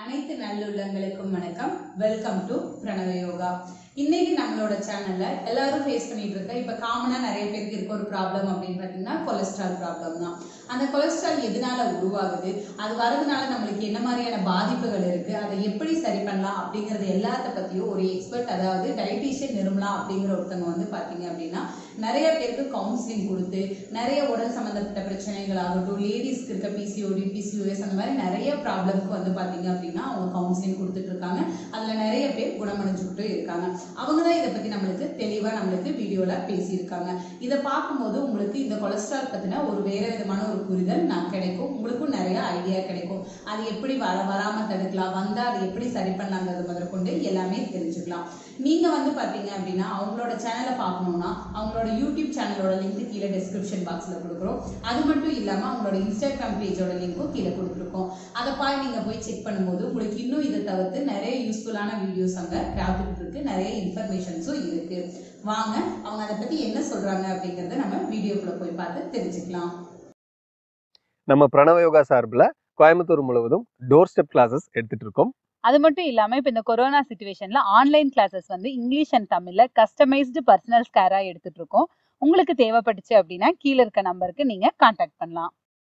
அனைத்து நல்லுள்ளங்களுக்கும் வணக்கம் welcome to பிரணவ யோகா இன்னைக்கு நம்மளோட சேனல்ல எல்லாரும் ஃபேஸ் பண்ணிட்டு இருக்க இப்ப காமனா நிறைய பேருக்கு இருக்க ஒரு ப்ராப்ளம் அப்படின்னு பாத்தீங்கன்னா கொலஸ்ட்ரால் ப்ராப்ளம் தான் அந்த கொலஸ்ட்ரால் எதனால உருவாகுது அது வரதுனால நம்மளுக்கு என்ன மாதிரியான பாதிப்புகள் இருக்கு அதை எப்படி சரி பண்ணலாம் அப்படிங்கறது எல்லாத்த பத்தியும் ஒரு எக்ஸ்பர்ட் அதாவது டயட்டீஷியன் நிர்மலா அப்படிங்கிற ஒருத்தவங்க வந்து பாத்தீங்க அப்படின்னா நிறைய பேருக்கு கவுன்சிலிங் கொடுத்து நிறைய உடல் சம்பந்தப்பட்ட பிரச்சனைகள் ஆகட்டும் லேடிஸ்க்கு இருக்க பிசிஓடி பிசிஓஎஸ் அந்த மாதிரி நிறைய ப்ராப்ளம்க்கு வந்து பாத்தீங்க அப்படின்னா அவங்க கவுன்சிலிங் கொடுத்துட்டு இருக்காங்க அதுல நிறைய பேர் குணமடைஞ்சுக்கிட்டு இருக்காங்க அவங்க தான் இதை பத்தி நம்மளுக்கு தெளிவா நம்மளுக்கு வீடியோல பேசியிருக்காங்க இதை பார்க்கும்போது உங்களுக்கு இந்த கொலஸ்ட்ரால் பத்தின ஒரு வேற விதமான ஒரு புரிதல் நான் கிடைக்கும் உங்களுக்கும் நிறைய ஐடியா கிடைக்கும் அது எப்படி வர வராம தடுக்கலாம் வந்தா அதை எப்படி சரி பண்ணலாங்கிறது முதற்கொண்டு எல்லாமே தெரிஞ்சுக்கலாம் நீங்க வந்து பாத்தீங்க அப்படின்னா அவங்களோட சேனலை பார்க்கணும்னா அவங்களோட யூடியூப் சேனலோட லிங்க் கீழே டிஸ்கிரிப்ஷன் பாக்ஸ்ல கொடுக்குறோம் அது மட்டும் இல்லாம அவங்களோட இன்ஸ்டாகிராம் பேஜோட லிங்க்கும் கீழே கொடுத்துருக்கோம் அதை பாய் நீங்க போய் செக் பண்ணும்போது உங்களுக்கு இன்னும் இதை தவிர்த்து நிறைய யூஸ்ஃபுல்லான வீடியோஸ் அங்க காத்துட்டு இருக்கு நிறைய இன்ஃபர்மேஷன்ஸும் இருக்கு வாங்க அவங்க அதை பத்தி என்ன சொல்றாங்க அப்படிங்கறத நம்ம வீடியோக்குள்ள போய் பார்த்து தெரிஞ்சுக்கலாம் நம்ம பிரணவ யோகா சார்பில் கோயம்புத்தூர் முழுவதும் டோர் ஸ்டெப் கிளாஸஸ் எடுத்துட்டு இருக்கோம் அது மட்டும் இல்லாம இப்ப இந்த கொரோனா சுச்சுவேஷன்ல ஆன்லைன் கிளாஸஸ் வந்து இங்கிலீஷ் அண்ட் தமிழ்ல கஸ்டமைஸ்டு பர்சனல் ஸ்கேரா எடுத்துட்டு இருக்கோம் உங்களுக்கு தேவைப்பட்டுச்சு அப்படின்னா கீழே இருக்க நம்பருக்கு நீங்க காண்டாக்ட் பண்ணலாம்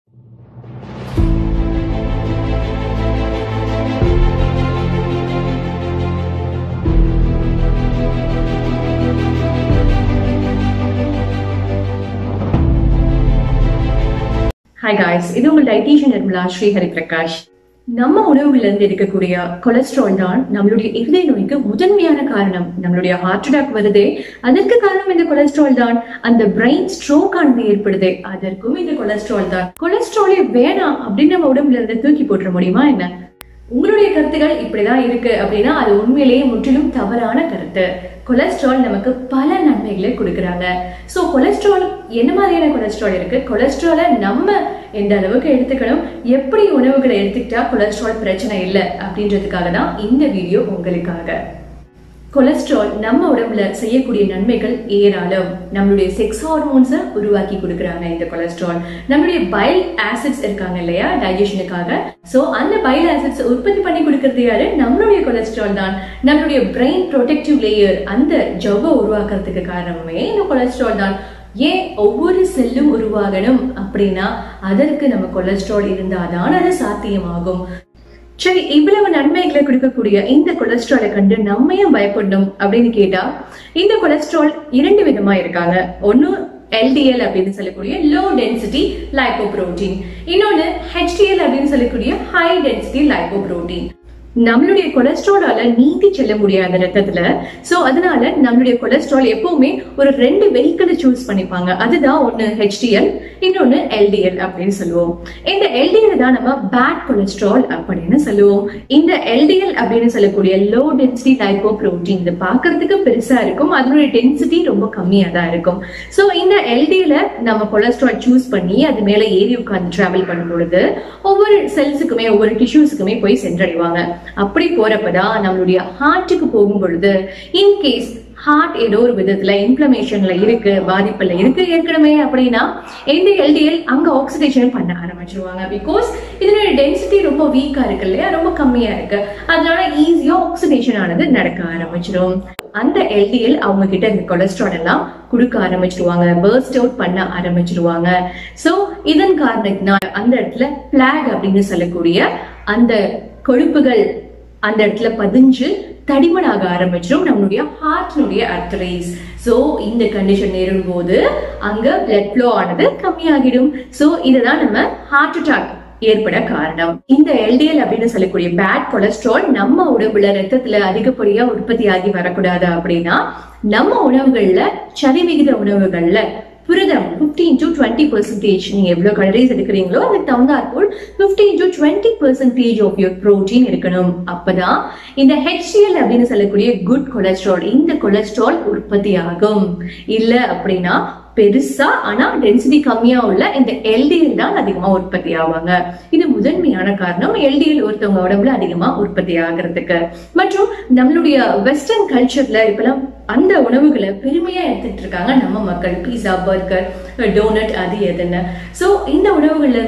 ஹாய் காய்ஸ் இது உங்கள் டைட்டீஷியன் நிர்மலா ஸ்ரீ ஹரி பிரகாஷ் நம்ம உணவுகள்ல இருந்து எடுக்கக்கூடிய கொலஸ்ட்ரால் தான் நம்மளுடைய இருதய நோய்க்கு முதன்மையான காரணம் நம்மளுடைய ஹார்ட் அட்டாக் வருதே அதற்கு காரணம் இந்த கொலஸ்ட்ரால் தான் அந்த பிரெயின் ஸ்ட்ரோக் ஆனது ஏற்படுது அதற்கும் இந்த கொலஸ்ட்ரால் தான் கொலஸ்ட்ராலே வேணாம் அப்படின்னு நம்ம உடம்புல இருந்து தூக்கி போட்டுற முடியுமா என்ன உங்களுடைய கருத்துகள் இப்படிதான் இருக்கு அப்படின்னா அது உண்மையிலேயே முற்றிலும் தவறான கருத்து கொலஸ்ட்ரால் நமக்கு பல நன்மைகளை கொடுக்குறாங்க ஸோ கொலஸ்ட்ரால் என்ன மாதிரியான கொலஸ்ட்ரால் இருக்கு கொலஸ்ட்ராலை நம்ம எந்த அளவுக்கு எடுத்துக்கணும் எப்படி உணவுகளை எடுத்துக்கிட்டா கொலஸ்ட்ரால் பிரச்சனை இல்லை அப்படின்றதுக்காக தான் இந்த வீடியோ உங்களுக்காக கொலஸ்ட்ரால் நம்ம உடம்புல செய்யக்கூடிய நன்மைகள் ஏராளம் நம்மளுடைய செக்ஸ் ஹார்மோன்ஸை உருவாக்கி கொடுக்குறாங்க இந்த கொலஸ்ட்ரால் நம்மளுடைய பைல் ஆசிட்ஸ் இருக்காங்க இல்லையா டைஜஷனுக்காக சோ அந்த பைல் ஆசிட்ஸ் உற்பத்தி பண்ணி கொடுக்கறது யாரு நம்மளுடைய கொலஸ்ட்ரால் தான் நம்மளுடைய பிரெயின் ப்ரொடெக்டிவ் லேயர் அந்த ஜவ்வை உருவாக்குறதுக்கு காரணமே இந்த கொலஸ்ட்ரால் தான் ஏன் ஒவ்வொரு செல்லும் உருவாகணும் அப்படின்னா அதற்கு நம்ம கொலஸ்ட்ரால் இருந்தாதான் அது சாத்தியமாகும் சரி இவ்வளவு நன்மைகளை கொடுக்கக்கூடிய இந்த கொலஸ்ட்ராலை கண்டு நம்மையும் பயப்படணும் அப்படின்னு கேட்டா இந்த கொலஸ்ட்ரால் இரண்டு விதமா இருக்காங்க ஒன்னு எல்டிஎல் அப்படின்னு சொல்லக்கூடிய லோ டென்சிட்டி லைப்போப்ரோட்டீன் இன்னொன்னு ஹெச்டிஎல் அப்படின்னு சொல்லக்கூடிய ஹை டென்சிட்டி லைப்போப்ரோட்டீன் நம்மளுடைய கொலஸ்ட்ராலால நீந்தி செல்ல முடியாத ரத்தத்துல சோ அதனால நம்மளுடைய கொலஸ்ட்ரால் எப்பவுமே ஒரு ரெண்டு வெஹிக்கிளை சூஸ் பண்ணிப்பாங்க அதுதான் ஒன்னு ஹெச்டிஎல் இன்னொன்னு எல்டிஎல் அப்படின்னு சொல்லுவோம் இந்த எல்டிஎல் தான் நம்ம பேட் கொலஸ்ட்ரால் அப்படின்னு சொல்லுவோம் இந்த எல்டிஎல் அப்படின்னு சொல்லக்கூடிய லோ டென்சிட்டி லைப்போ புரோட்டீன் இது பாக்குறதுக்கு பெருசா இருக்கும் அதனுடைய டென்சிட்டி ரொம்ப கம்மியா தான் இருக்கும் சோ இந்த எல்டிஎல நம்ம கொலஸ்ட்ரால் சூஸ் பண்ணி அது மேல ஏறி உட்கார்ந்து டிராவல் பண்ணும் பொழுது ஒவ்வொரு செல்ஸுக்குமே ஒவ்வொரு டிஷ்யூஸுக்குமே போய் சென்றடைவாங்க அப்படி போறப்பதான் நம்மளுடைய ஹார்ட்டுக்கு போகும் பொழுது இன்கேஸ் ஹார்ட் ஏதோ ஒரு விதத்துல இன்ஃபிளமேஷன்ல இருக்கு பாதிப்புல இருக்கு ஏற்கனவே அப்படின்னா இந்த எல்டிஎல் அங்க ஆக்சிடேஷன் பண்ண ஆரம்பிச்சிருவாங்க பிகாஸ் இதனுடைய டென்சிட்டி ரொம்ப வீக்கா இருக்கு இல்லையா ரொம்ப கம்மியா இருக்கு அதனால ஈஸியா ஆக்சிடேஷன் ஆனது நடக்க ஆரம்பிச்சிடும் அந்த எல்டிஎல் அவங்க கிட்ட இந்த கொலஸ்ட்ரால் எல்லாம் கொடுக்க ஆரம்பிச்சிருவாங்க பர்ஸ்ட் அவுட் பண்ண ஆரம்பிச்சிருவாங்க சோ இதன் காரணத்தினால் அந்த இடத்துல பிளாக் அப்படின்னு சொல்லக்கூடிய அந்த கொழுப்புகள் அந்த இடத்துல பதிஞ்சு தடிமனாக ஆரம்பிச்சிடும் நம்மளுடைய ஹார்ட்னுடைய அர்த்தரைஸ் சோ இந்த கண்டிஷன் நேரும் போது அங்க பிளட் ஃப்ளோ ஆனது கம்மியாகிடும் சோ இதுதான் நம்ம ஹார்ட் அட்டாக் ஏற்பட காரணம் இந்த எல்டிஎல் அப்படின்னு சொல்லக்கூடிய பேட் கொலஸ்ட்ரால் நம்ம உடம்புல ரத்தத்துல அதிகப்படியா உற்பத்தி ஆகி வரக்கூடாது அப்படின்னா நம்ம உணவுகள்ல சரிவிகித உணவுகள்ல புரதம் பிப்டீன் டு டுவெண்ட்டி பர்சன்டேஜ் நீங்க எவ்வளவு கலரிஸ் எடுக்கிறீங்களோ அதுக்கு தகுந்தாற்போல் fifteen to twenty percentage of your protein இருக்கணும் அப்பதான் இந்த ஹெச்சிஎல் அப்படின்னு சொல்லக்கூடிய குட் கொலஸ்ட்ரால் இந்த கொலஸ்ட்ரால் உற்பத்தி ஆகும் இல்ல அப்படின்னா பெருசா ஆனா டென்சிட்டி கம்மியா உள்ள இந்த எல்டிஎல் தான் அதிகமா உற்பத்தி ஆவாங்க இது முதன்மையான காரணம் எல்டிஎல் ஒருத்தவங்க உடம்புல அதிகமா உற்பத்தி ஆகிறதுக்கு மற்றும் நம்மளுடைய வெஸ்டர்ன் கல்ச்சர்ல இப்பெல்லாம் அந்த உணவுகளை பெருமையா எடுத்துட்டு இருக்காங்க நம்ம மக்கள் பீஸா பர்கர் டோனட் அது எதுன்னு சோ இந்த உணவுகள்ல இருந்து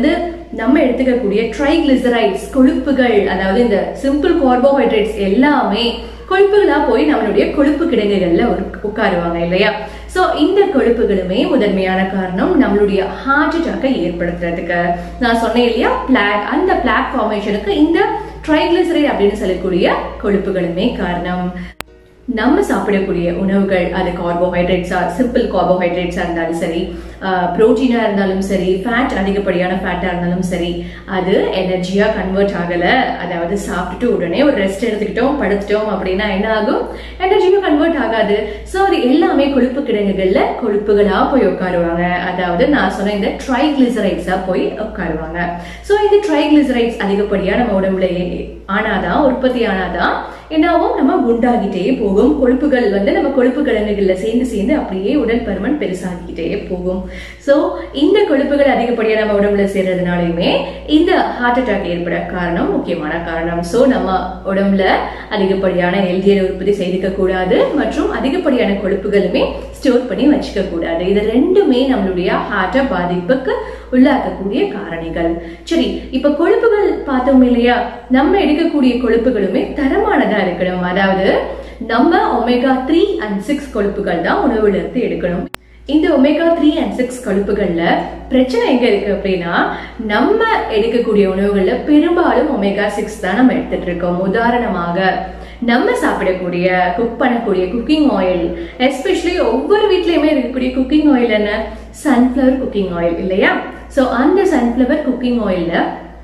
நம்ம எடுத்துக்கக்கூடிய ட்ரைகிளிசரைட்ஸ் கொழுப்புகள் அதாவது இந்த சிம்பிள் கார்போஹைட்ரேட்ஸ் எல்லாமே கொழுப்புகளா போய் நம்மளுடைய கொழுப்பு கிடங்குகள்ல உட்க- உட்காருவாங்க இல்லையா சோ இந்த கொழுப்புகளுமே முதன்மையான காரணம் நம்மளுடைய ஹார்ட் அட்டாக்கை ஏற்படுத்துறதுக்கு நான் சொன்னேன் இல்லையா பிளாக் அந்த பிளாக் ஃபார்மேஷனுக்கு இந்த ட்ரைகிளிசரைட் அப்படின்னு சொல்லக்கூடிய கொழுப்புகளுமே காரணம் நம்ம சாப்பிடக்கூடிய உணவுகள் அது கார்போஹைட்ரேட்ஸா சிம்பிள் கார்போஹைட்ரேட்ஸா இருந்தாலும் சரி புரோட்டீனா இருந்தாலும் சரி ஃபேட் அதிகப்படியான ஃபேட்டா இருந்தாலும் சரி அது எனர்ஜியா கன்வெர்ட் ஆகல அதாவது சாப்பிட்டுட்டு உடனே ஒரு ரெஸ்ட் எடுத்துக்கிட்டோம் படுத்துட்டோம் அப்படின்னா என்ன ஆகும் எனர்ஜியும் கன்வெர்ட் ஆகாது ஸோ அது எல்லாமே கொழுப்பு கிடங்குகள்ல கொழுப்புகளா போய் உட்காருவாங்க அதாவது நான் சொன்ன இந்த ட்ரைகிளிசரைட்ஸா போய் உட்காருவாங்க ஸோ இந்த ட்ரைகிளிசரைட்ஸ் அதிகப்படியா நம்ம உடம்புல ஏ- ஆனாதான் உற்பத்தி ஆனாதான் என்னாவும் நம்ம குண்டாகிட்டே போகும் கொழுப்புகள் வந்து நம்ம கொழுப்பு கிழங்குகள்ல சேர்ந்து சேர்ந்து அப்படியே உடல் பருமன் பெருசாகிக்கிட்டே போகும் சோ இந்த கொழுப்புகள் அதிகப்படியா நம்ம உடம்புல சேர்றதுனாலயுமே இந்த ஹார்ட் அட்டாக் ஏற்பட காரணம் முக்கியமான காரணம் சோ நம்ம உடம்புல அதிகப்படியான எல்டிஎல் உற்பத்தி செய்திக்க கூடாது மற்றும் அதிகப்படியான கொழுப்புகளுமே ஸ்டோர் பண்ணி வச்சுக்க கூடாது இது ரெண்டுமே நம்மளுடைய ஹார்ட்டை பாதிப்புக்கு உள்ளாக்கக்கூடிய காரணிகள் சரி இப்ப கொழுப்புகள் பார்த்தோம் இல்லையா நம்ம எடுக்கக்கூடிய கொழுப்புகளுமே தரமானதா இருக்கணும் அதாவது நம்ம ஒமேகா த்ரீ அண்ட் சிக்ஸ் கொழுப்புகள் தான் உணவுல இருந்து எடுக்கணும் இந்த ஒமேகா த்ரீ அண்ட் சிக்ஸ் கொழுப்புகள்ல பிரச்சனை எங்க இருக்கு அப்படின்னா நம்ம எடுக்கக்கூடிய உணவுகள்ல பெரும்பாலும் ஒமேகா சிக்ஸ் தான் நம்ம எடுத்துட்டு இருக்கோம் உதாரணமாக நம்ம சாப்பிடக்கூடிய குக் பண்ணக்கூடிய குக்கிங் ஆயில் எஸ்பெஷலி ஒவ்வொரு வீட்லயுமே இருக்கக்கூடிய குக்கிங் ஆயில் என்ன சன்ஃப்ளவர் குக்கிங் ஆயில் இல்லையா சோ அந்த சன்ஃப்ளவர் குக்கிங் ஆயில்ல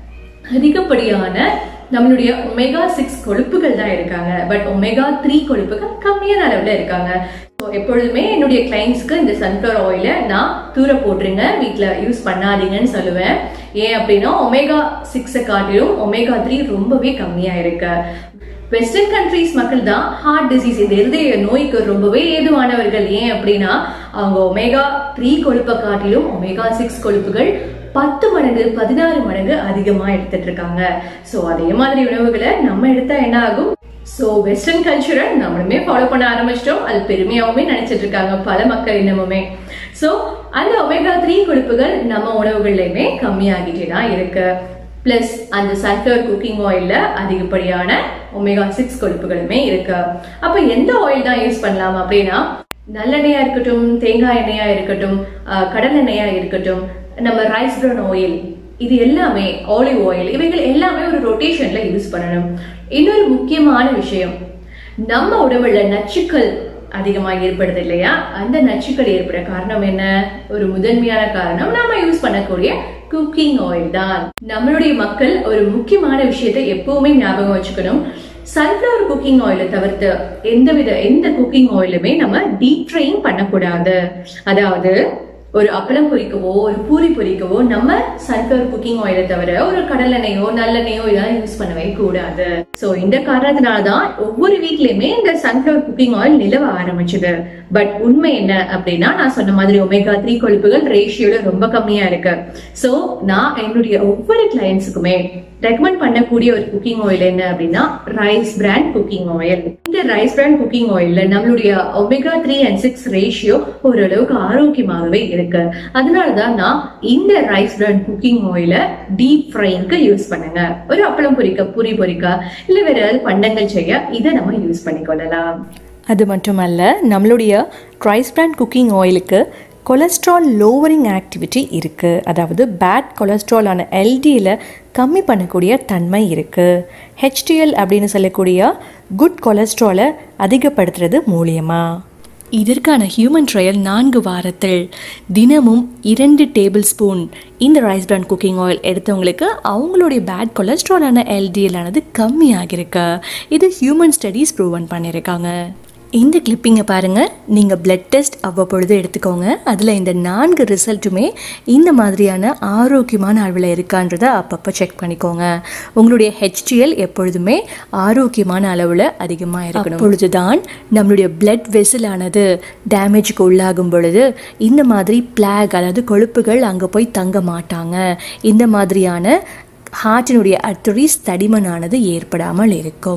அதிகப்படியான நம்மளுடைய ஒமேகா சிக்ஸ் கொழுப்புகள் தான் இருக்காங்க பட் ஒமேகா த்ரீ கொழுப்புகள் கம்மியான அளவுல இருக்காங்க ஸோ எப்பொழுதுமே என்னுடைய கிளைண்ட்ஸ்க்கு இந்த சன்ஃப்ளவர் ஆயிலை நான் தூர போட்டுருங்க வீட்டில் யூஸ் பண்ணாதீங்கன்னு சொல்லுவேன் ஏன் அப்படின்னா ஒமேகா சிக்ஸை காட்டிலும் ஒமேகா த்ரீ ரொம்பவே கம்மியா இருக்கு வெஸ்டர்ன் கண்ட்ரீஸ் மக்கள் தான் ஹார்ட் டிசீஸ் இந்த இருதய நோய்க்கு ரொம்பவே ஏதுவானவர்கள் ஏன் அப்படின்னா அவங்க ஒமேகா த்ரீ கொழுப்பை காட்டிலும் ஒமேகா சிக்ஸ் கொழுப்புகள் பத்து மடங்கு பதினாறு மடங்கு அதிகமா எடுத்துட்டு இருக்காங்க சோ அதே மாதிரி உணவுகளை நம்ம எடுத்தா என்ன ஆகும் சோ வெஸ்டர்ன் கல்ச்சரை நம்மளுமே ஃபாலோ பண்ண ஆரம்பிச்சிட்டோம் அது பெருமையாவுமே நினைச்சிட்டு இருக்காங்க பல மக்கள் இன்னமுமே சோ அந்த ஒமேகா த்ரீ கொழுப்புகள் நம்ம உணவுகள்லயுமே கம்மியாகிட்டே தான் இருக்கு பிளஸ் அந்த சன்ஃபிளவர் குக்கிங் ஆயில்ல அதிகப்படியான ஒமேகா சிக்ஸ் கொழுப்புகளுமே இருக்கு அப்ப எந்த ஆயில் தான் யூஸ் பண்ணலாம் அப்படின்னா நல்லெண்ணெயா இருக்கட்டும் தேங்காய் எண்ணெயா இருக்கட்டும் அஹ், கடல் எண்ணெயா இருக்கட்டும் நம்ம ரைஸ் பிரவுன் ஆயில் இது எல்லாமே ஆலிவ் ஆயில் இவைகள் எல்லாமே ஒரு ரொட்டேஷன்ல யூஸ் பண்ணணும் இன்னொரு முக்கியமான விஷயம் நம்ம உடம்புல நச்சுக்கள் அதிகமா ஏற்படுது இல்லையா அந்த நச்சுக்கள் ஏற்பட காரணம் என்ன ஒரு முதன்மையான காரணம் நாம யூஸ் பண்ணக்கூடிய குக்கிங் ஆயில் தான் நம்மளுடைய மக்கள் ஒரு முக்கியமான விஷயத்தை எப்பவுமே ஞாபகம் வச்சுக்கணும் சன்ஃபிளவர் குக்கிங் ஆயிலை தவிர்த்து எந்தவித எந்த குக்கிங் ஆயிலுமே நம்ம டீப் ஃப்ரைங் பண்ணக்கூடாது அதாவது ஒரு அப்பளம் பொரிக்கவோ ஒரு பூரி பொரிக்கவோ நம்ம சன்ஃபிளவர் குக்கிங் ஆயிலை தவிர ஒரு கடலெண்ணெயோ நல்லெண்ணெயோ இதெல்லாம் யூஸ் பண்ணவே கூடாது சோ இந்த காரணத்தினாலதான் ஒவ்வொரு வீட்லயுமே இந்த சன்ஃபிளவர் குக்கிங் ஆயில் நிலவ ஆரம்பிச்சது பட் உண்மை என்ன அப்படின்னா நான் சொன்ன மாதிரி ஒமேகா த்ரீ கொழுப்புகள் ரேஷியோல ரொம்ப கம்மியா இருக்கு சோ நான் என்னுடைய ஒவ்வொரு கிளையன்ஸுக்குமே ரெக்கமெண்ட் பண்ணக்கூடிய ஒரு குக்கிங் ஆயில் என்ன அப்படின்னா ரைஸ் பிராண்ட் குக்கிங் ஆயில் இந்த ரைஸ் பிராண்ட் குக்கிங் ஆயில்ல நம்மளுடைய omega three and six ratio ஓரளவுக்கு ஆரோக்கியமாகவே இருக்கு அதனாலதான் நான் இந்த ரைஸ் பிராண்ட் குக்கிங் ஆயில டீப் ஃப்ரைங்க்கு யூஸ் பண்ணுங்க ஒரு அப்பளம் பொரிக்க பூரி பொரிக்க இல்ல வேற ஏதாவது பண்டங்கள் செய்ய இதை நம்ம யூஸ் பண்ணிக்கொள்ளலாம் அது மட்டுமல்ல நம்மளுடைய ட்ரைஸ் பிராண்ட் குக்கிங் ஆயிலுக்கு கொலஸ்ட்ரால் லோவரிங் ஆக்டிவிட்டி இருக்குது அதாவது பேட் கொலஸ்ட்ராலான எல்டியில் கம்மி பண்ணக்கூடிய தன்மை இருக்குது ஹெச்டிஎல் அப்படின்னு சொல்லக்கூடிய குட் கொலஸ்ட்ராலை அதிகப்படுத்துறது மூலியமாக இதற்கான ஹியூமன் ட்ரையல் நான்கு வாரத்தில் தினமும் இரண்டு டேபிள் ஸ்பூன் இந்த ரைஸ் பிராண்ட் குக்கிங் ஆயில் எடுத்தவங்களுக்கு அவங்களுடைய பேட் கொலஸ்ட்ராலான எல்டிஎல் ஆனது கம்மியாகிருக்கு இது ஹியூமன் ஸ்டடீஸ் ப்ரூவன் பண்ணியிருக்காங்க இந்த கிளிப்பிங்கை பாருங்கள் நீங்கள் பிளட் டெஸ்ட் அவ்வப்பொழுது எடுத்துக்கோங்க அதில் இந்த நான்கு ரிசல்ட்டுமே இந்த மாதிரியான ஆரோக்கியமான அளவில் இருக்கான்றதை அப்பப்போ செக் பண்ணிக்கோங்க உங்களுடைய ஹெச்டிஎல் எப்பொழுதுமே ஆரோக்கியமான அளவில் அதிகமாக இருக்கணும் அப்பொழுதுதான் நம்மளுடைய பிளட் வெசலானது டேமேஜுக்கு உள்ளாகும் பொழுது இந்த மாதிரி பிளாக் அதாவது கொழுப்புகள் அங்கே போய் தங்க மாட்டாங்க இந்த மாதிரியான ஹார்ட்டினுடைய அர்த்தரிஸ் தடிமனானது ஏற்படாமல் இருக்கும்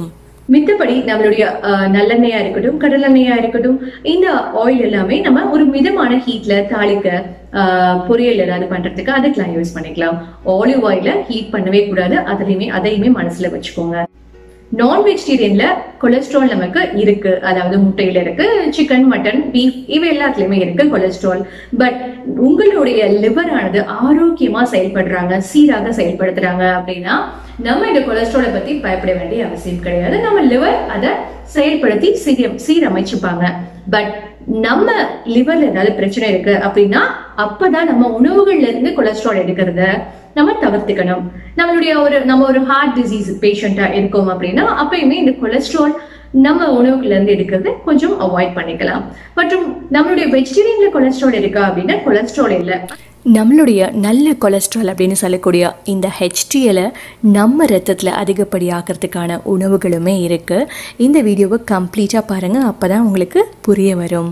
மித்தபடி நம்மளுடைய அஹ், நல்லெண்ணெயா இருக்கட்டும் கடலெண்ணெயா இருக்கட்டும் இந்த ஆயில் எல்லாமே நம்ம ஒரு மிதமான ஹீட்ல தாளிக்க அஹ், பொரியல் ஏதாவது பண்றதுக்கு அதுக்கெல்லாம் யூஸ் பண்ணிக்கலாம் ஆலிவ் ஆயில ஹீட் பண்ணவே கூடாது அதுலயுமே அதையுமே மனசுல வச்சுக்கோங்க நான் வெஜிடேரியன்ல கொலஸ்ட்ரால் நமக்கு இருக்கு அதாவது முட்டையில இருக்கு சிக்கன் மட்டன் பீஃப் இவை எல்லாத்துலயுமே இருக்கு கொலஸ்ட்ரால் பட் உங்களுடைய லிவர் ஆனது ஆரோக்கியமா செயல்படுறாங்க சீராக செயல்படுத்துறாங்க அப்படின்னா நம்ம இந்த கொலஸ்ட்ராலை பத்தி பயப்பட வேண்டிய அவசியம் கிடையாது நம்ம லிவர் அதை செயல்படுத்தி சீரம் சீரமைச்சுப்பாங்க பட் நம்ம லிவர்ல ஏதாவது பிரச்சனை இருக்கு அப்படின்னா அப்பதான் நம்ம உணவுகள்ல இருந்து கொலஸ்ட்ரால் எடுக்கிறத நம்ம தவிர்த்துக்கணும் நம்மளுடைய ஒரு நம்ம ஒரு ஹார்ட் டிசீஸ் பேஷண்டா இருக்கோம் அப்படின்னா அப்பயுமே இந்த கொலஸ்ட்ரால் நம்ம உணவுகள்ல இருந்து எடுக்கிறத கொஞ்சம் அவாய்ட் பண்ணிக்கலாம் மற்றும் நம்மளுடைய வெஜிடேரியன்ல கொலஸ்ட்ரால் இருக்கா அப்படின்னா கொலஸ்ட்ரால் இல்லை நம்மளுடைய நல்ல கொலஸ்ட்ரால் அப்படின்னு சொல்லக்கூடிய இந்த ஹெச்டிஎலை நம்ம ரத்தத்தில் அதிகப்படியாகிறதுக்கான உணவுகளுமே இருக்குது இந்த வீடியோவை கம்ப்ளீட்டாக பாருங்கள் அப்போ தான் உங்களுக்கு புரிய வரும்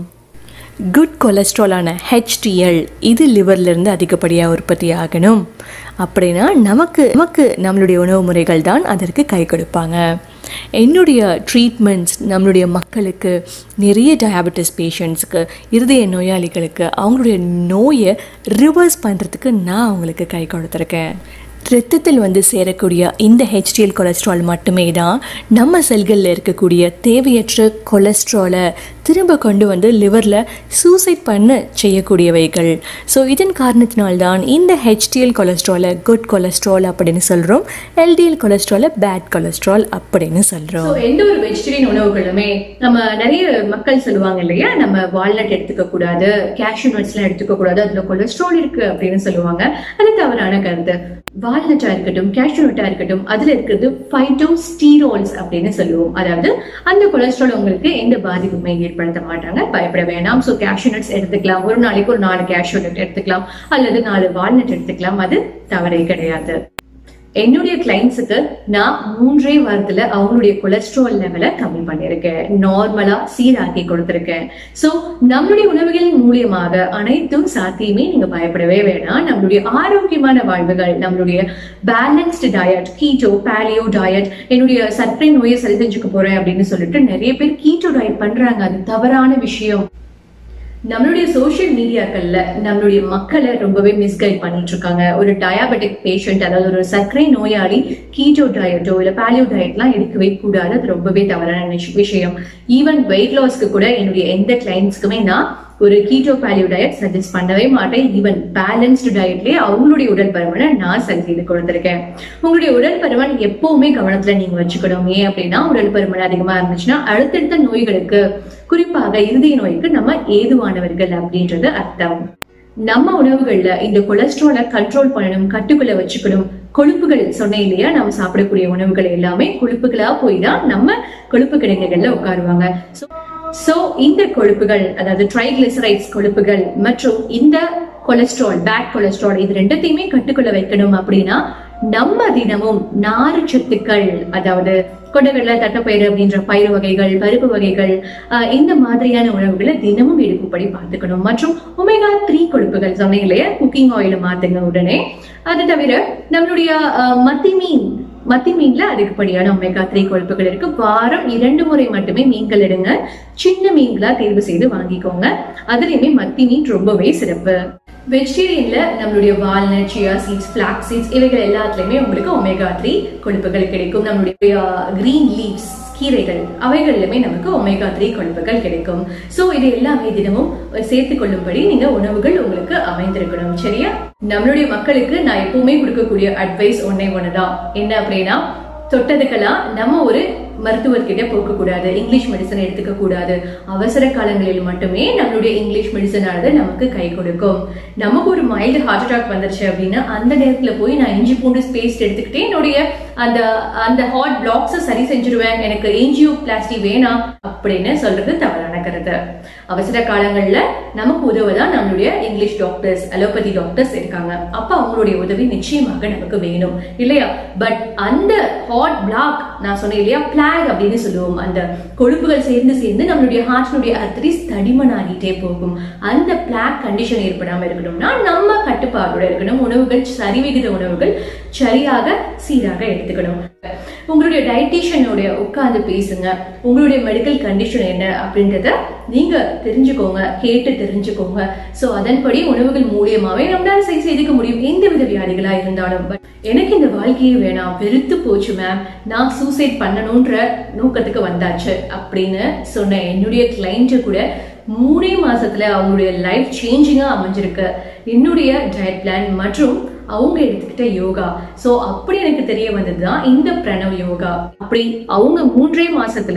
குட் கொலஸ்ட்ராலான ஹெச்டிஎல் இது லிவர்லேருந்து அதிகப்படியாக உற்பத்தி ஆகணும் அப்படின்னா நமக்கு நமக்கு நம்மளுடைய உணவு முறைகள் தான் அதற்கு கை கொடுப்பாங்க என்னுடைய ட்ரீட்மெண்ட்ஸ் நம்மளுடைய மக்களுக்கு நிறைய டயாபெட்டிஸ் பேஷண்ட்ஸுக்கு இருதய நோயாளிகளுக்கு அவங்களுடைய நோயை ரிவர்ஸ் பண்ணுறதுக்கு நான் அவங்களுக்கு கை கொடுத்துருக்கேன் ரத்தத்தில் வந்து சேரக்கூடிய இந்த ஹெச்டிஎல் கொலஸ்ட்ரால் மட்டுமே தான் நம்ம செல்களில் இருக்கக்கூடிய தேவையற்ற கொலஸ்ட்ராலை திரும்ப கொண்டு வந்து லிவரில் சூசைட் பண்ண செய்யக்கூடியவைகள் ஸோ இதன் காரணத்தினால்தான் இந்த ஹெச்டிஎல் கொலஸ்ட்ராலை குட் கொலஸ்ட்ரால் அப்படின்னு சொல்கிறோம் எல்டிஎல் கொலஸ்ட்ராலை பேட் கொலஸ்ட்ரால் அப்படின்னு So, சொல்கிறோம் எந்த ஒரு வெஜிடேரியன் உணவுகளுமே நம்ம நிறைய மக்கள் சொல்லுவாங்க இல்லையா நம்ம வால்நட் எடுத்துக்க கூடாது கேஷ்யூ நட்ஸ் எல்லாம் எடுத்துக்க கூடாது அதுல கொலஸ்ட்ரால் இருக்கு அப்படின்னு சொல்லுவாங்க அது தவறான கருத்து வால்நட்டா இருக்கட்டும் கேஷ்யூ நட்டா இருக்கட்டும் அதுல இருக்கிறது ஃபைட்டோ ஸ்டீரோல்ஸ் அப்படின்னு சொல்லுவோம் அதாவது அந்த கொலஸ்ட்ரால் உங்களுக்கு எந்த பாதிப்புமே ஏற்படுத்த மாட்டாங்க பயப்பட வேண்டாம் ஸோ கேஷ்யூ நட்ஸ் எடுத்துக்கலாம் ஒரு நாளைக்கு ஒரு நாலு கேஷ்யூ நட் எடுத்துக்கலாம் அல்லது நாலு வால்நட் எடுத்துக்கலாம் அது தவறே கிடையாது என்னுடைய கிளைண்ட்ஸுக்கு நான் மூன்றே வாரத்துல அவங்களுடைய கொலஸ்ட்ரால் லெவலை கம்மி பண்ணியிருக்கேன் நார்மலா சீராக்கி கொடுத்திருக்கேன் சோ நம்மளுடைய உணவுகளின் மூலியமாக அனைத்தும் சாத்தியமே நீங்க பயப்படவே வேணாம் நம்மளுடைய ஆரோக்கியமான வாழ்வுகள் நம்மளுடைய balanced diet keto paleo diet என்னுடைய சர்க்கரை நோயை சரி செஞ்சுக்க போறேன் அப்படின்னு சொல்லிட்டு நிறைய பேர் கீட்டோ டயட் பண்றாங்க அது தவறான விஷயம் நம்மளுடைய சோஷியல் மீடியாக்கள்ல நம்மளுடைய மக்களை ரொம்பவே மிஸ்கைட் பண்ணிட்டு இருக்காங்க ஒரு டயாபெட்டிக் பேஷண்ட் அதாவது ஒரு சர்க்கரை நோயாளி கீட்டோ டயட்டோ இல்ல பேலியோ டயட்லாம் எடுக்கவே கூடாது அது ரொம்பவே தவறான விஷ- விஷயம் ஈவன் வெயிட் லாஸ்க்கு கூட என்னுடைய எந்த கிளைண்ட்ஸ்க்குமே நான் ஒரு கீட்டோ பேலியோ டயட் சஜஸ்ட் பண்ணவே மாட்டேன் ஈவன் பேலன்ஸ்டு டயட்லயே அவங்களுடைய உடல் பருமனை நான் சரி செய்து கொடுத்திருக்கேன் உங்களுடைய உடல் பருமன் எப்பவுமே கவனத்துல நீங்க வச்சுக்கணும் ஏன் அப்படின்னா உடல் பருமன் அதிகமா இருந்துச்சுன்னா அடுத்தடுத்த நோய்களுக்கு குறிப்பாக இருதய நோய்க்கு நம்ம ஏதுவானவர்கள் அப்படின்றது அர்த்தம் நம்ம உணவுகள்ல இந்த கொலஸ்ட்ராலை கண்ட்ரோல் பண்ணணும் கட்டுக்குள்ள வச்சுக்கணும் கொழுப்புகள் சொன்னேன் இல்லையா நம்ம சாப்பிடக்கூடிய உணவுகள் எல்லாமே கொழுப்புகளா போய் தான் நம்ம கொழுப்பு கிடங்குகள்ல உட்காருவாங்க சோ இந்த கொழுப்புகள் அதாவது ட்ரைகிளிசரைட்ஸ் கொழுப்புகள் மற்றும் இந்த கொலஸ்ட்ரால் பேட் கொலஸ்ட்ரால் இது ரெண்டத்தையுமே கட்டுக்குள்ள வைக்கணும் அப்படின்னா நம்ம தினமும் நாறு சத்துக்கள் அதாவது கொண்டகடலை தட்டப்பயிறு அப்படின்ற பயிறு வகைகள் பருப்பு வகைகள் ஆஹ் இந்த மாதிரியான உணவுகளை தினமும் எடுக்கும்படி பார்த்துக்கணும் மற்றும் ஒமேகா த்ரீ கொழுப்புகள் சொன்னீங்க இல்லையா குக்கிங் ஆயில மாத்துங்க உடனே அது தவிர நம்மளுடைய ஆஹ் மத்தி மீன் மத்தி மீன்ல அதிகப்படியான ஒமேகா த்ரீ கொழுப்புகள் இருக்கு வாரம் இரண்டு முறை மட்டுமே மீன்கள் எடுங்க சின்ன மீன்களா தேர்வு செய்து வாங்கிக்கோங்க அதுலயுமே மத்தி மீன் ரொம்பவே சிறப்பு வெஜிடேரியன்ல நம்மளுடைய walnut chia seeds black seeds இவைகள் எல்லாத்துலயுமே உங்களுக்கு ஒமேகா த்ரீ கொழுப்புகள் கிடைக்கும் நம்மளுடைய கிரீன் லீவ்ஸ் கீரைகள் அவைகளிலுமே நமக்கு ஒமேகா த்ரீ கொழுப்புகள் கிடைக்கும் சோ இது எல்லாமே தினமும் சேர்த்து கொள்ளும்படி நீங்க உணவுகள் உங்களுக்கு அமைந்திருக்கணும் சரியா நம்மளுடைய மக்களுக்கு நான் எப்பவுமே கொடுக்கக்கூடிய அட்வைஸ் ஒன்னே ஒண்ணுதான் என்ன அப்படின்னா தொட்டதுக்கெல்லாம் நம்ம ஒரு மருத்துவர்கிட்ட போக கூடாது இங்கிலீஷ் மெடிசன் எடுத்துக்க கூடாது அவசர காலங்களில் மட்டுமே நம்மளுடைய இங்கிலீஷ் மெடிசன் ஆனது நமக்கு கை கொடுக்கும் நமக்கு ஒரு மைல்டு ஹார்ட் அட்டாக் வந்துருச்சு அப்படின்னா அந்த நேரத்துல போய் நான் இஞ்சி பூண்டு பேஸ்ட் எடுத்துக்கிட்டே என்னுடைய அந்த அந்த ஹார்ட் பிளாக்ஸை சரி செஞ்சிருவேன் எனக்கு ஏஞ்சியோ பிளாஸ்டி வேணாம் அப்படின்னு சொல்றது தவறான கருத்து அவசர காலங்கள்ல நமக்கு உதவுதான் நம்மளுடைய இங்கிலீஷ் டாக்டர்ஸ் அலோபதி டாக்டர்ஸ் இருக்காங்க அப்ப அவங்களுடைய உதவி நிச்சயமாக நமக்கு வேணும் இல்லையா பட் அந்த ஹார்ட் பிளாக் நான் சொன்னேன் இல்லையா பிளாக் அப்படின்னு சொல்லுவோம் அந்த கொழுப்புகள் சேர்ந்து சேர்ந்து நம்மளுடைய ஹார்ட்னுடைய அர்த்தரிஸ் தடிமன் ஆகிட்டே போகும் அந்த பிளாக் கண்டிஷன் ஏற்படாம இருக்கணும்னா நம்ம கட்டுப்பாடோட இருக்கணும் உணவுகள் சரிவிகித உணவுகள் சரியாக சீராக எடுத்துக்கணும் உங்களுடைய டயட்டீஷியனோட உட்கார்ந்து பேசுங்க உங்களுடைய மெடிக்கல் கண்டிஷன் என்ன அப்படின்றத நீங்க தெரிஞ்சுக்கோங்க கேட்டு தெரிஞ்சுக்கோங்க சோ அதன்படி உணவுகள் மூலியமாவே நம்மளால சரி செய்துக்க முடியும் எந்த வித வியாதிகளா இருந்தாலும் பட் எனக்கு இந்த வாழ்க்கையே வேணாம் வெறுத்து போச்சு மேம் நான் சூசைட் பண்ணணும்ன்ற நோக்கத்துக்கு வந்தாச்சு அப்படின்னு சொன்ன என்னுடைய கிளைண்ட்டு கூட மூணே மாசத்துல அவங்களுடைய லைஃப் சேஞ்சிங்கா அமைஞ்சிருக்கு என்னுடைய டயட் பிளான் மற்றும் அவங்க எடுத்துக்கிட்ட யோகா சோ அப்படி எனக்கு தெரிய வந்ததுதான் இந்த பிரணவ் யோகா அப்படி அவங்க மூன்றே மாசத்துல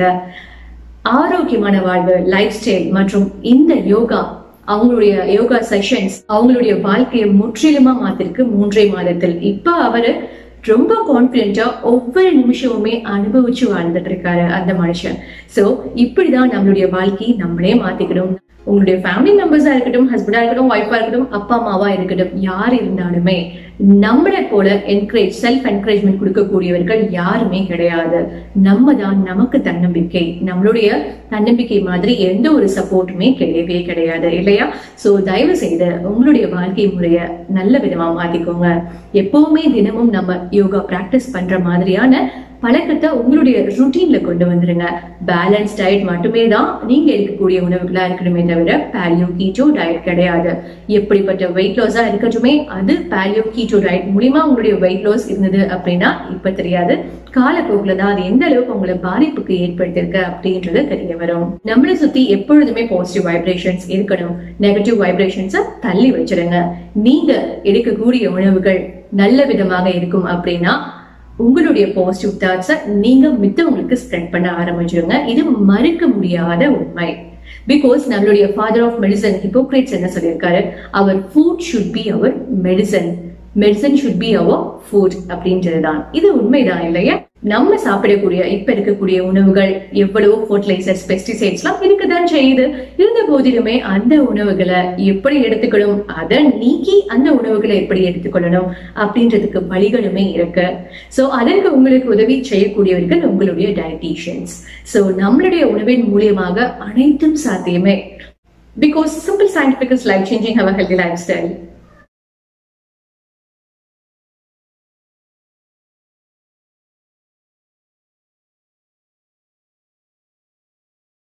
ஆரோக்கியமான வாழ்வு லைஃப் ஸ்டைல் மற்றும் இந்த யோகா அவங்களுடைய யோகா செஷன்ஸ் அவங்களுடைய வாழ்க்கையை முற்றிலுமா மாத்திருக்கு மூன்றே மாதத்தில் இப்ப அவரு ரொம்ப கான்பிடென்ட்டா ஒவ்வொரு நிமிஷமுமே அனுபவிச்சு வாழ்ந்துட்டு இருக்காரு அந்த மனுஷன் சோ இப்படிதான் நம்மளுடைய வாழ்க்கையை நம்மளே மாத்திக்கணும் உங்களுடைய ஃபேமிலி மெம்பர்ஸா இருக்கட்டும் ஹஸ்பண்டா இருக்கட்டும் ஒய்ஃபா இருக்கட்டும் அப்பா அம்மாவா இருக்கட்டும் யார் இருந்தாலுமே நம்மளை போல என்கரேஜ் செல்ஃப் என்கரேஜ்மெண்ட் கொடுக்கக்கூடியவர்கள் யாருமே கிடையாது நம்ம தான் நமக்கு தன்னம்பிக்கை நம்மளுடைய தன்னம்பிக்கை மாதிரி எந்த ஒரு சப்போர்ட்டுமே கிடையவே கிடையாது இல்லையா சோ தயவு செய்து உங்களுடைய வாழ்க்கை முறைய நல்ல விதமா மாத்திக்கோங்க எப்பவுமே தினமும் நம்ம யோகா பிராக்டிஸ் பண்ற மாதிரியான பழக்கத்தை உங்களுடைய ருட்டீன்ல கொண்டு வந்துருங்க பேலன்ஸ் டயட் மட்டுமே தான் நீங்க இருக்கக்கூடிய உணவுகளா இருக்கணுமே தவிர பேலியோ கீட்டோ டயட் கிடையாது எப்படிப்பட்ட வெயிட் லாஸா இருக்கட்டுமே அது பேலியோ கீட்டோ டயட் மூலியமா உங்களுடைய வெயிட் லாஸ் இருந்தது அப்படின்னா இப்ப தெரியாது காலப்போக்குல தான் அது எந்த அளவுக்கு உங்களை பாதிப்புக்கு ஏற்படுத்திருக்கு அப்படின்றது தெரிய வரும் நம்மளை சுத்தி எப்பொழுதுமே பாசிட்டிவ் வைப்ரேஷன்ஸ் இருக்கணும் நெகட்டிவ் வைப்ரேஷன்ஸை தள்ளி வச்சிருங்க நீங்க எடுக்கக்கூடிய உணவுகள் நல்ல விதமாக இருக்கும் அப்படின்னா உங்களுடைய பாசிட்டிவ் தாட்ஸை நீங்க மித்தவங்களுக்கு ஸ்ப்ரெட் பண்ண ஆரம்பிச்சிருங்க இது மறுக்க முடியாத உண்மை பிகாஸ் நம்மளுடைய ஃபாதர் ஆஃப் மெடிசன் ஹிப்போக்ரேட்ஸ் என்ன சொல்லியிருக்காரு our food should be our medicine medicine should be our food அப்படின்றது தான் இது உண்மைதான் இல்லையா நம்ம சாப்பிடக்கூடிய இப்ப இருக்கக்கூடிய உணவுகள் எவ்வளவோ ஃபர்டிலைசர்ஸ் பெஸ்டிசைட்ஸ் எல்லாம் இருக்குதான் செய்யுது இருந்த போதிலுமே அந்த உணவுகளை எப்படி எடுத்துக்கணும் அதை நீக்கி அந்த உணவுகளை எப்படி எடுத்துக்கொள்ளணும் அப்படின்றதுக்கு வழிகளுமே இருக்கு சோ அதற்கு உங்களுக்கு உதவி செய்யக்கூடியவர்கள் உங்களுடைய டயட்டீஷியன்ஸ் சோ நம்மளுடைய உணவின் மூலியமாக அனைத்தும் சாத்தியமே because simple scientific is life changing our healthy life style